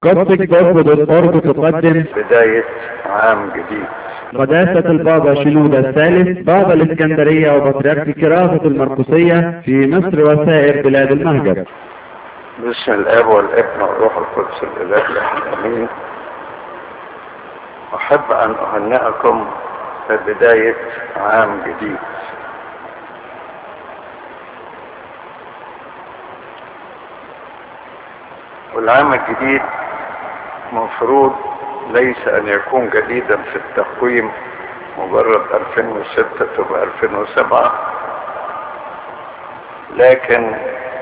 قصة جذب الأرض تقدم بداية عام جديد قداسة البابا شنودة الثالث بابا الإسكندرية وبطريرك كرافة المرقسية في مصر وسائر بلاد المهجر باسم الاب والابن والروح القدس الاله الامين احب ان اهنئكم ببداية عام جديد والعام الجديد مفروض ليس ان يكون جديدا في التقويم مجرد 2006 تبقى 2007 لكن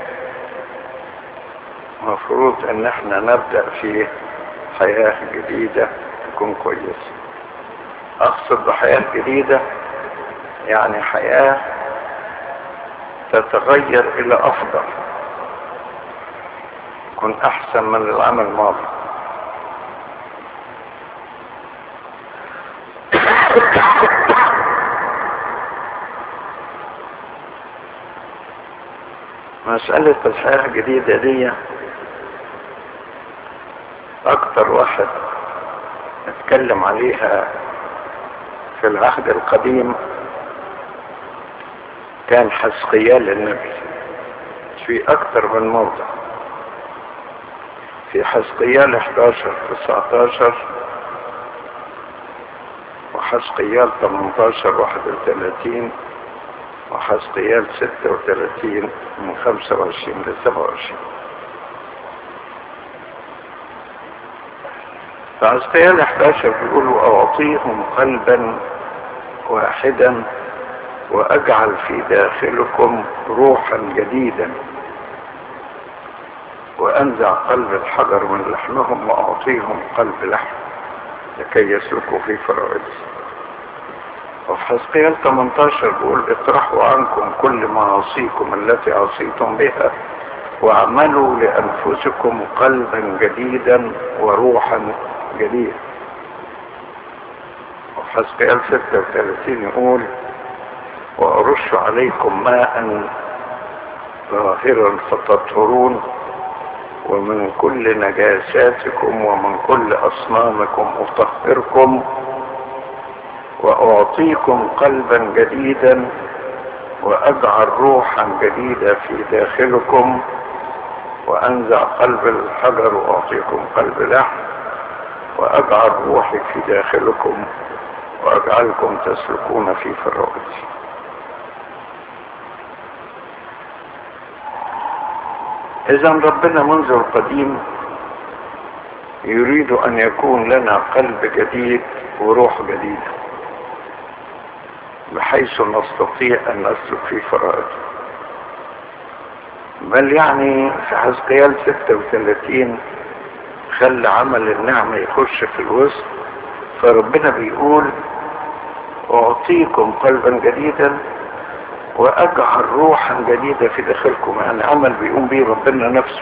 مفروض ان احنا نبدأ في حياة جديدة تكون كويسة اقصد بحياة جديدة يعني حياة تتغير الى افضل تكون احسن من العام الماضي مسألة الحياة الجديدة دي اكتر واحد اتكلم عليها في العهد القديم كان حسقيال النبي في اكتر من موضع في حسقيال 11 19 وحسقيال 18 31 وحسقيال 36 من 25 ل 27 فعسقيال 11 بيقولوا أعطيهم قلبا واحدا وأجعل في داخلكم روحا جديدا وأنزع قلب الحجر من لحمهم وأعطيهم قلب لحم لكي يسلكوا في فرائض وفي حزقيال 18 بيقول اطرحوا عنكم كل معاصيكم التي عصيتم بها واعملوا لأنفسكم قلبا جديدا وروحا جديد وفي حزقيال 36 يقول وأرش عليكم ماء ظاهرا فتطهرون ومن كل نجاساتكم ومن كل أصنامكم أطهركم وأعطيكم قلبا جديدا وأجعل روحا جديدة في داخلكم وأنزع قلب الحجر وأعطيكم قلب لحم وأجعل روحي في داخلكم وأجعلكم تسلكون في فرائضي إذا ربنا منذ القديم يريد أن يكون لنا قلب جديد وروح جديدة بحيث نستطيع أن نسلك في فرائضه بل يعني في حزقيال 36 خلى عمل النعمة يخش في الوسط فربنا بيقول أعطيكم قلبا جديدا وأجعل روحا جديدة في داخلكم يعني عمل بيقوم به ربنا نفسه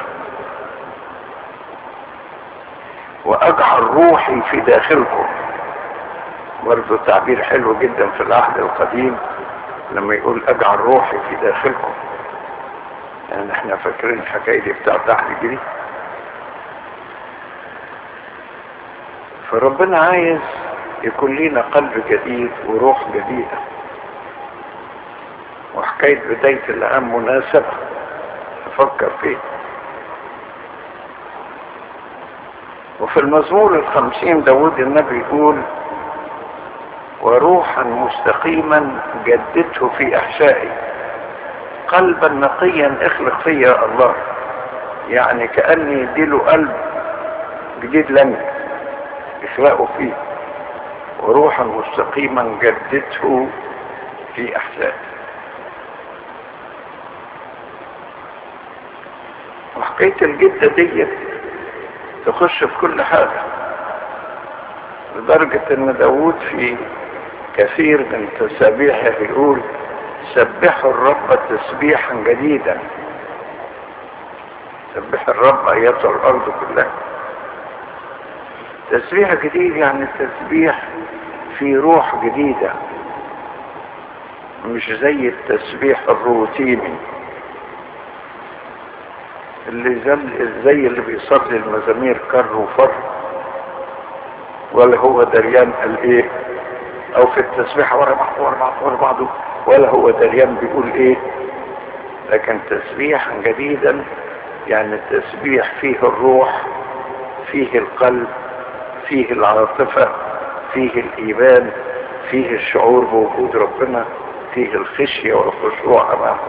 وأجعل روحي في داخلكم برضه تعبير حلو جدا في العهد القديم لما يقول أجعل روحي في داخلكم يعني احنا فاكرين الحكاية دي بتاعت العهد الجديد فربنا عايز يكون لينا قلب جديد وروح جديدة وحكاية بداية العام مناسبة نفكر فيه وفي المزمور الخمسين داود النبي يقول وروحا مستقيما جددته في احشائي قلبا نقيا اخلق فيا الله يعني كأني يديله قلب جديد لنا اخلقه فيه وروحا مستقيما جددته في احشائي وحكاية الجدة دي تخش في كل حاجة لدرجة ان داود في كثير من تسابيحه يقول سبحوا الرب تسبيحا جديدا سبح الرب ايتها الارض كلها تسبيح جديد يعني تسبيح في روح جديدة مش زي التسبيح الروتيني اللي زي, زي اللي بيصلي المزامير كر وفر ولا هو دريان قال ايه او في التسبيحة ورا بعض ورا بعض ورا بعضه ولا هو دريان بيقول ايه لكن تسبيحا جديدا يعني التسبيح فيه الروح فيه القلب فيه العاطفة فيه الإيمان فيه الشعور بوجود ربنا فيه الخشية والخشوع أمامه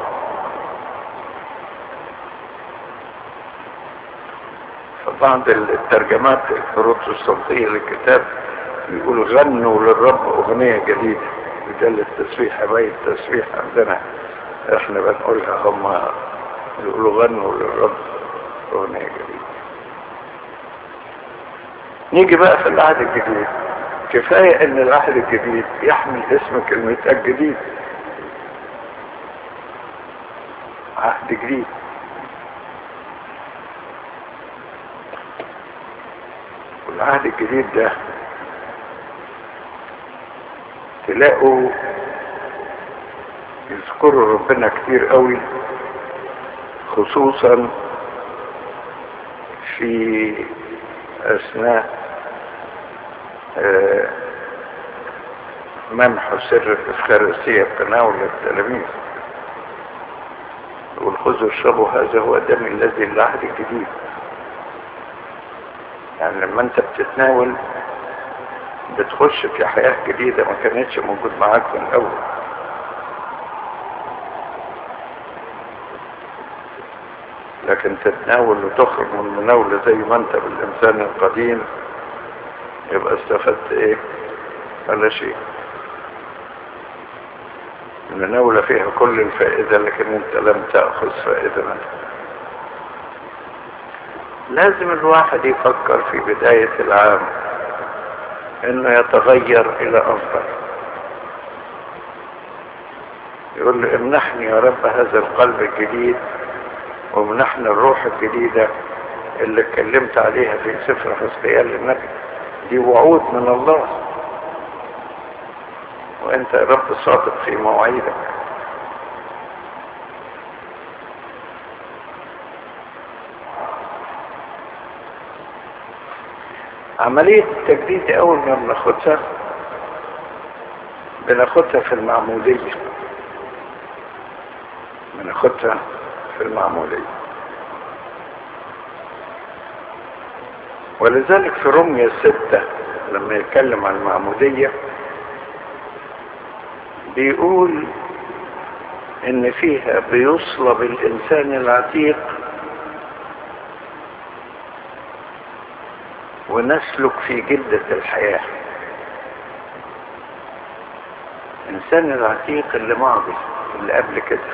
فبعض الترجمات البروتستانتية للكتاب يقول غنوا للرب أغنية جديدة بدل التسبيح باقي التسبيح عندنا احنا بنقولها هم يقولوا غنوا للرب أغنية جديدة نيجي بقى في العهد الجديد كفاية ان العهد الجديد يحمل اسم كلمة الجديد عهد جديد والعهد الجديد ده تلاقوا يذكروا ربنا كتير قوي خصوصا في اثناء منح سر الافخارسية بتناول التلاميذ والخذوا اشربوا هذا هو دم الذي للعهد الجديد يعني لما انت بتتناول بتخش في حياة جديدة ما كانتش موجود معاك من الاول لكن تتناول وتخرج من المناولة زي ما انت بالانسان القديم يبقى استفدت ايه ولا شيء المناولة فيها كل الفائدة لكن انت لم تأخذ فائدة منها لازم الواحد يفكر في بداية العام انه يتغير الى افضل يقول له امنحني يا رب هذا القلب الجديد وامنحنا الروح الجديدة اللي اتكلمت عليها في سفر حسقيال للنبي دي وعود من الله وانت يا رب صادق في مواعيدك عملية التجديد اول ما بناخدها بناخدها في المعمودية بناخدها في المعمودية ولذلك في رمية الستة لما يتكلم عن المعمودية بيقول ان فيها بيصلب الانسان العتيق ونسلك في جدة الحياة الانسان العتيق اللي ماضي اللي قبل كده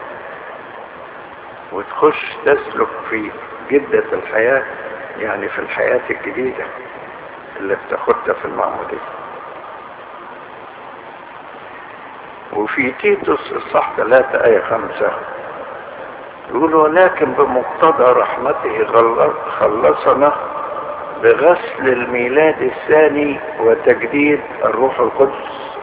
وتخش تسلك في جدة الحياة يعني في الحياة الجديدة اللي بتاخدها في المعمودية وفي تيتوس الصح 3 آية 5 يقول ولكن بمقتضى رحمته خلصنا بغسل الميلاد الثاني وتجديد الروح القدس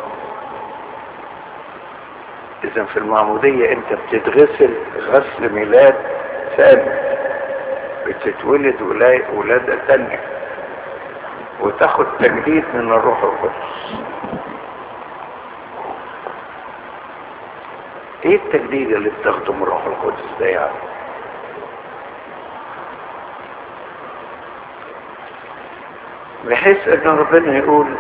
اذا في المعمودية انت بتتغسل غسل ميلاد ثاني بتتولد ولادة تانية وتاخد تجديد من الروح القدس ايه التجديد اللي بتاخده من الروح القدس ده يعني بحيث ان ربنا يقول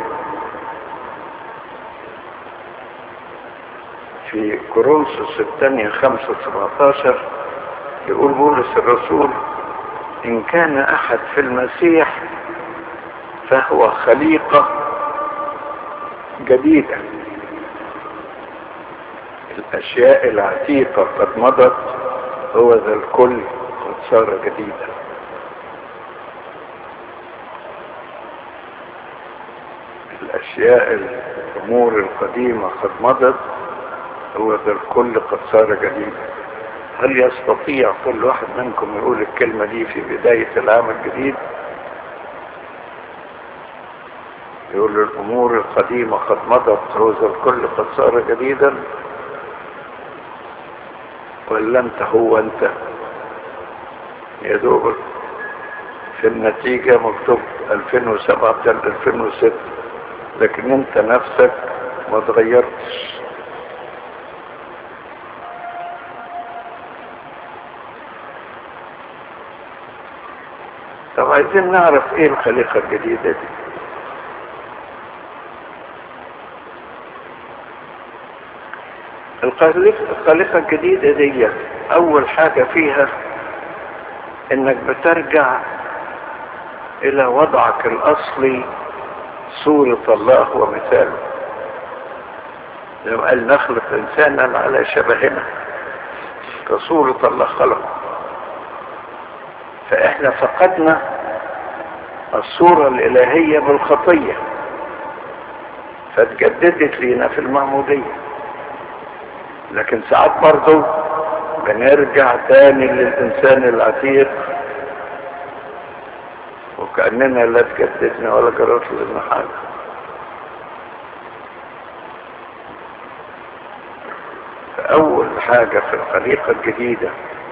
في كورنثوس الثانية خمسة سبعتاشر يقول بولس الرسول ان كان احد في المسيح فهو خليقة جديدة الاشياء العتيقة قد مضت هو ذا الكل قد صار جديدا الاشياء الامور القديمة قد مضت هو ذا الكل قد صار جديدا هل يستطيع كل واحد منكم يقول الكلمة دي في بداية العام الجديد يقول الامور القديمة قد مضت هو ذا الكل قد صار جديدا ولا انت هو انت يا دوب في النتيجة مكتوب 2007 2006 لكن انت نفسك ما تغيرتش طب عايزين نعرف ايه الخليقة الجديدة دي الخليقة الجديدة دي اول حاجة فيها انك بترجع الى وضعك الاصلي صورة الله ومثاله لما قال نخلق انسانا على شبهنا كصورة الله خلقه فاحنا فقدنا الصورة الالهية بالخطية فتجددت لينا في المعمودية لكن ساعات برضو بنرجع تاني للانسان العتيق وكأننا لا تجددنا ولا جرت لنا حاجة فأول حاجة في الخليقة الجديدة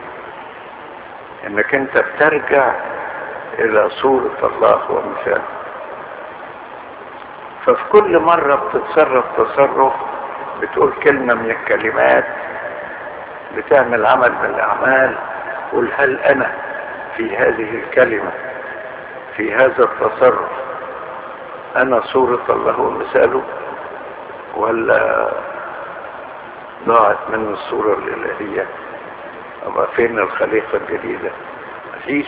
انك انت بترجع الى صورة الله ومثاله ففي كل مرة بتتصرف تصرف بتقول كلمة من الكلمات بتعمل عمل من الأعمال قل هل أنا في هذه الكلمة في هذا التصرف أنا صورة الله ومثاله ولا ضاعت من الصورة الإلهية أما فين الخليقة الجديدة مفيش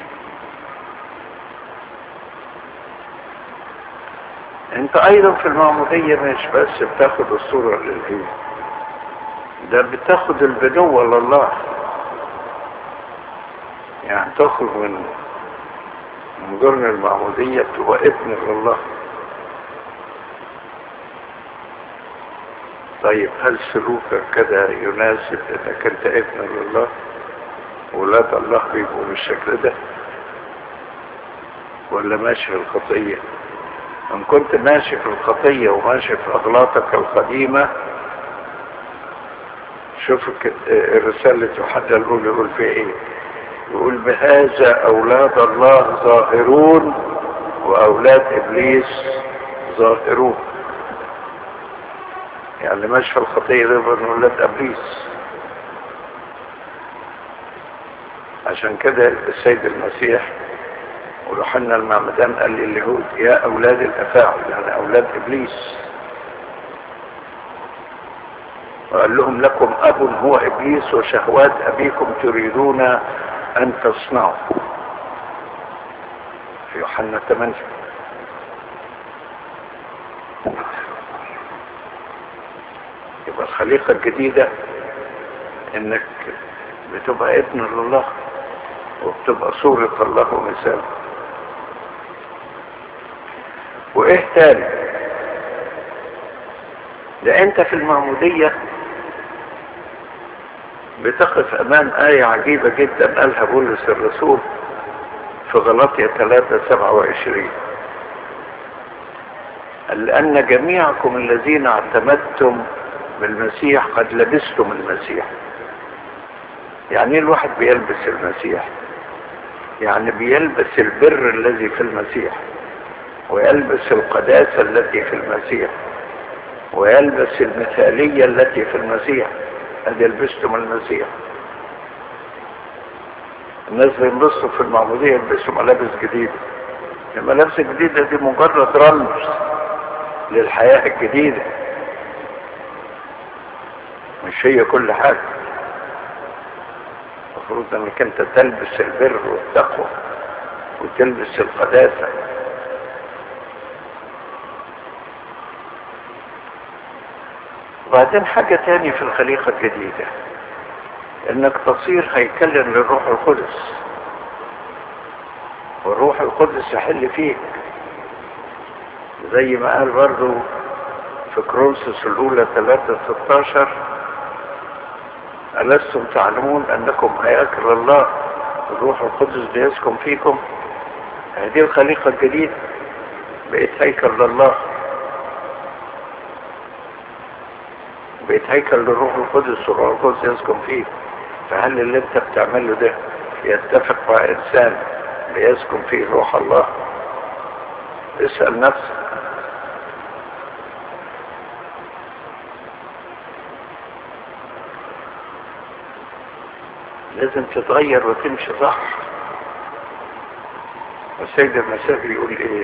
انت ايضا في المعمودية مش بس بتاخد الصورة الالهية ده بتاخد البنوة لله يعني تخرج من من جرن المعمودية تبقى ابن لله طيب هل سلوكك كده يناسب انك انت ابن لله ولاد الله بيبقوا بالشكل ده ولا ماشي في الخطيه ان كنت ماشي في الخطية وماشي في اغلاطك القديمة شوف الرسالة يوحنا الاولى يقول في ايه يقول بهذا اولاد الله ظاهرون واولاد ابليس ظاهرون يعني ماشي في الخطية ده من اولاد ابليس عشان كده السيد المسيح ويوحنا المعمدان قال لليهود يا اولاد الافاعل يعني اولاد ابليس وقال لهم لكم اب هو ابليس وشهوات ابيكم تريدون ان تصنعوا في يوحنا 8 يبقى الخليقه الجديده انك بتبقى ابن لله وبتبقى صورة الله ومثاله وايه تاني ده انت في المعمودية بتقف امام آية عجيبة جدا قالها بولس الرسول في غلطية 3 27 قال لأن جميعكم الذين اعتمدتم بالمسيح قد لبستم المسيح يعني ايه الواحد بيلبس المسيح يعني بيلبس البر الذي في المسيح ويلبس القداسة التي في المسيح ويلبس المثالية التي في المسيح قد يلبستم المسيح الناس بينبسطوا في المعمودية يلبسوا ملابس جديدة الملابس الجديدة دي مجرد رمز للحياة الجديدة مش هي كل حاجة المفروض انك انت تلبس البر والتقوى وتلبس القداسة وبعدين حاجة تاني في الخليقة الجديدة انك تصير هيكلا للروح القدس والروح القدس يحل فيك زي ما قال برضو في كرونسوس الاولى 3 16 ألستم تعلمون أنكم هياكل الله الروح القدس بيسكن فيكم هذه الخليقة الجديدة بقيت هيكل لله بقيت هيكل للروح القدس والروح القدس يسكن فيك فهل اللي انت بتعمله ده يتفق وإنسان ليسكن فيه روح الله اسأل نفسك لازم تتغير وتمشي صح والسيد المسيح يقول ايه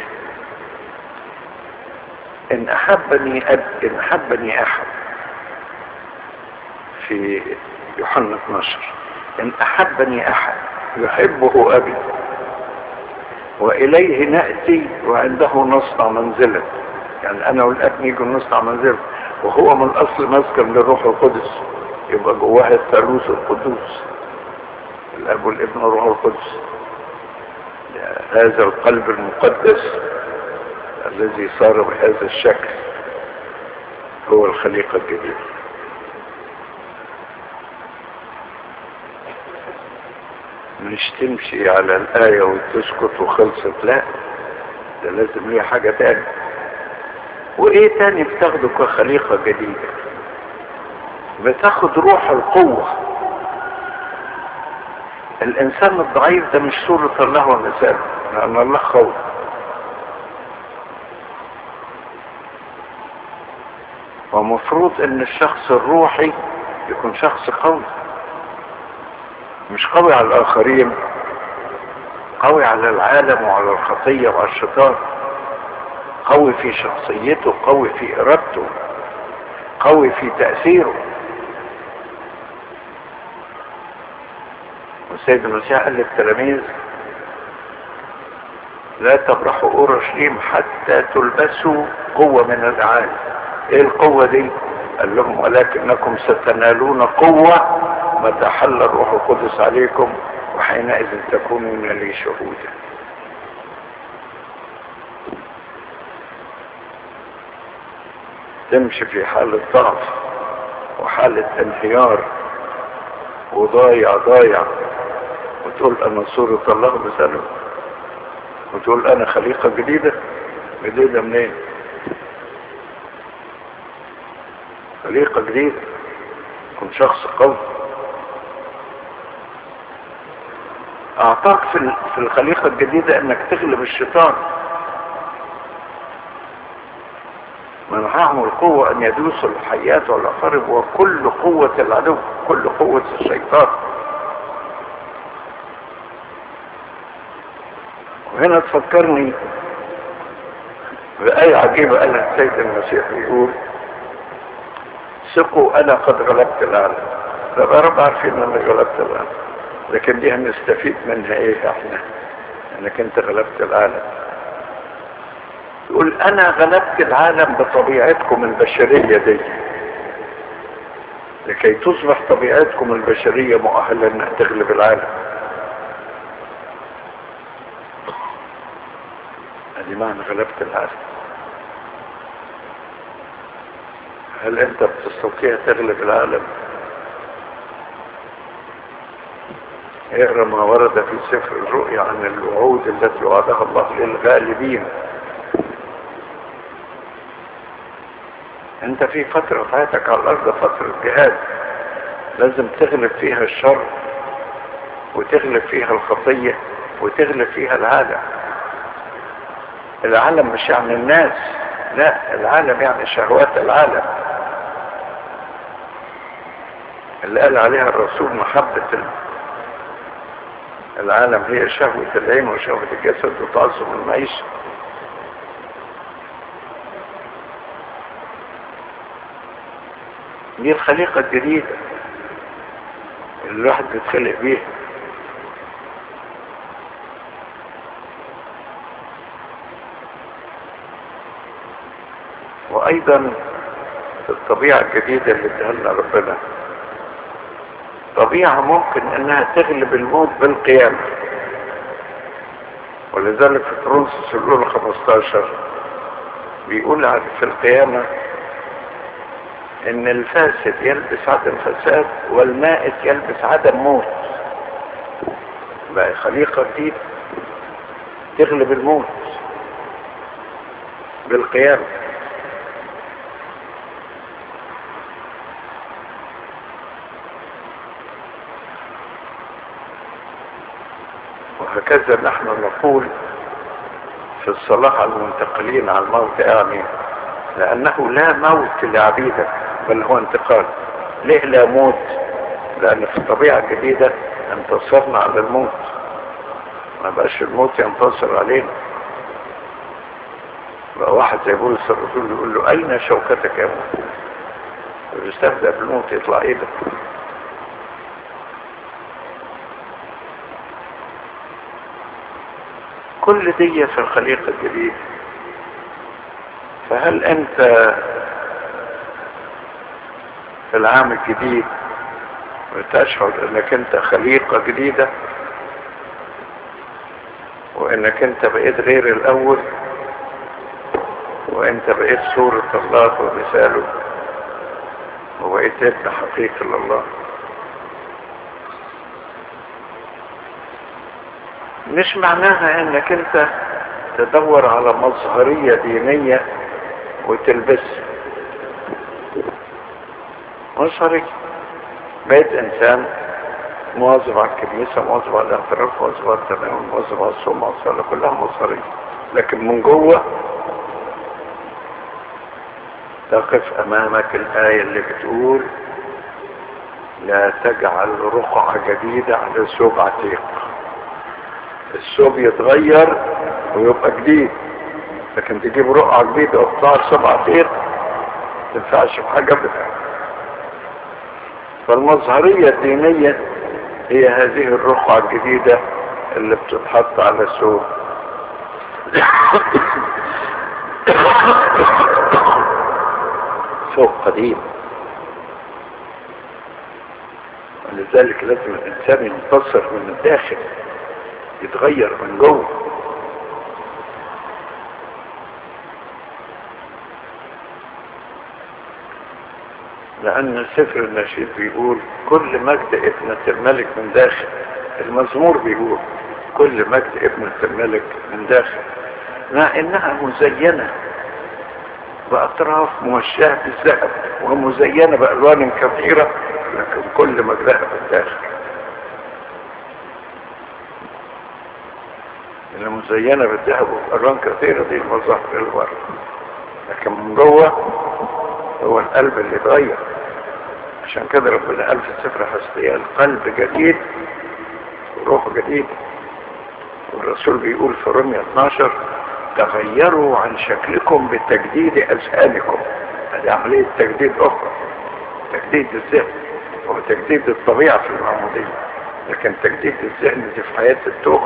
ان احبني أب ان احبني احد في يوحنا 12 ان احبني احد يحبه ابي واليه ناتي وعنده نصنع منزلا يعني انا والاب نيجي نصنع منزلا وهو من اصل مسكن للروح القدس يبقى جواها الثالوث القدوس الاب والابن والروح القدس هذا القلب المقدس الذي صار بهذا الشكل هو الخليقة الجديدة مش تمشي على الآية وتسكت وخلصت لا ده لازم ليها حاجة تاني وايه تاني بتاخده كخليقة جديدة بتاخد روح القوة الانسان الضعيف ده مش صورة الله ومثاله لان الله خوف ومفروض ان الشخص الروحي يكون شخص قوي مش قوي على الاخرين قوي على العالم وعلى الخطية وعلى الشيطان قوي في شخصيته قوي في ارادته قوي في تأثيره والسيد المسيح قال للتلاميذ لا تبرحوا اورشليم حتى تلبسوا قوة من العالم ايه القوة دي قال لهم ولكنكم ستنالون قوة متى حل الروح القدس عليكم وحينئذ تكونون لي شهودا تمشي في حالة ضعف وحالة انهيار وضايع ضايع وتقول انا صورة الله مثلا وتقول انا خليقة جديدة جديدة منين خليقة جديدة كن شخص قوي اعطاك في في الخليقة الجديدة انك تغلب الشيطان منعهم القوة ان يدوسوا الحيات والاقارب وكل قوة العدو كل قوة الشيطان وهنا تفكرني بآية عجيبة قالها السيد المسيح يقول ثقوا انا قد غلبت العالم طب يا رب عارفين ان انا غلبت العالم لكن دي هنستفيد منها ايه احنا انك انت غلبت العالم يقول انا غلبت العالم بطبيعتكم البشرية دي لكي تصبح طبيعتكم البشرية مؤهلة انها تغلب العالم ادي معنى غلبت العالم هل انت بتستطيع تغلب العالم اقرا ما ورد في سفر الرؤيا عن الوعود التي وعدها الله للغالبين انت في فترة حياتك على الارض فترة جهاد لازم تغلب فيها الشر وتغلب فيها الخطية وتغلب فيها العالم العالم مش يعني الناس لا العالم يعني شهوات العالم اللي قال عليها الرسول محبة العالم هي شهوة العين وشهوة الجسد وتعظم المعيشة دي الخليقة الجديدة اللي الواحد بيتخلق بيها وايضا الطبيعة الجديدة اللي ادها لنا ربنا طبيعة ممكن انها تغلب الموت بالقيامة ولذلك في كرونسوس الاولى 15 بيقول في القيامة ان الفاسد يلبس عدم فساد والمائت يلبس عدم موت بقى خليقة جديدة تغلب الموت بالقيامة وهكذا نحن نقول في الصلاة على المنتقلين على الموت آمين لأنه لا موت لعبيدك بل هو انتقال ليه لا موت لأن في الطبيعة الجديدة انتصرنا على الموت ما بقاش الموت ينتصر علينا بقى واحد زي بولس الرسول يقول له أين شوكتك يا موت ويستبدأ بالموت يطلع ايدك كل دي في الخليقة الجديدة فهل انت في العام الجديد وتشعر انك انت خليقة جديدة وانك انت بقيت غير الاول وانت بقيت صورة الله ومثاله وبقيت ابن حقيقي لله مش معناها انك انت تدور على مظهرية دينية وتلبسها مظهرية بقيت انسان مواظب على الكنيسة مواظب على الاعتراف مواظب على التناول مواظب على الصوم على الصلاة كلها مظهرية لكن من جوه تقف امامك الاية اللي بتقول لا تجعل رقعة جديدة على ثوب عتيق الثوب يتغير ويبقى جديد لكن تجيب رقعة جديدة وتطلع ثوب عتيق ما تنفعش في حاجة ابدا فالمظهرية الدينية هي هذه الرقعة الجديدة اللي بتتحط على الثوب ثوب قديم ولذلك لازم الانسان ينتصر من الداخل يتغير من جوه لان سفر النشيد بيقول كل مجد ابنة الملك من داخل المزمور بيقول كل مجد ابنة الملك من داخل مع انها مزينة باطراف موشاة بالذهب ومزينة بالوان كثيرة لكن كل مجدها بالداخل اللي مزينة بالذهب وبألوان كثيرة دي المظاهر الورد لكن من جوه هو القلب اللي اتغير عشان كده ربنا قال في السفر حسبية القلب جديد وروح جديد والرسول بيقول في رمية 12 تغيروا عن شكلكم بتجديد اذهانكم هذه عملية تجديد اخرى تجديد الذهن وتجديد الطبيعة في المعمودية لكن تجديد الذهن دي في حياة التوبة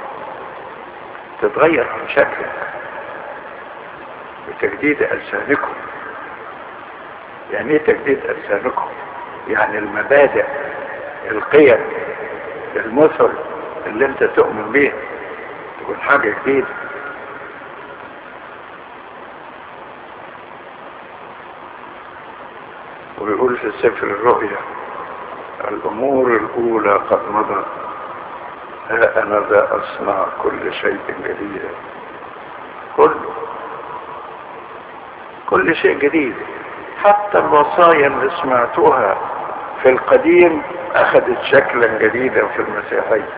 تتغير عن شكلك بتجديد ألسانكم يعني ايه تجديد ألسانكم يعني المبادئ القيم المثل اللي انت تؤمن بيها تكون حاجة جديدة ويقول في سفر الرؤيا الأمور الأولى قد مضت ها أنا ذا أصنع كل شيء جديد كله كل شيء جديد حتى الوصايا اللي سمعتوها في القديم أخذت شكلا جديدا في المسيحية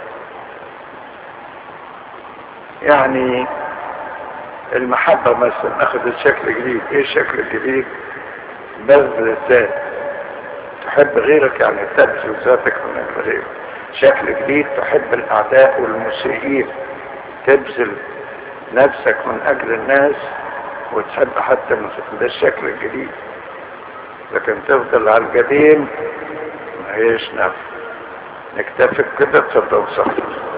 يعني المحبة مثلا أخذت شكل جديد إيه الشكل الجديد بذل الذات تحب غيرك يعني تبذل ذاتك من أجل غيرك شكل جديد تحب الأعداء والمسيئين تبذل نفسك من أجل الناس وتحب حتى ده الشكل الجديد لكن تفضل على القديم ما هيش نفع نكتفي كده تصدق صح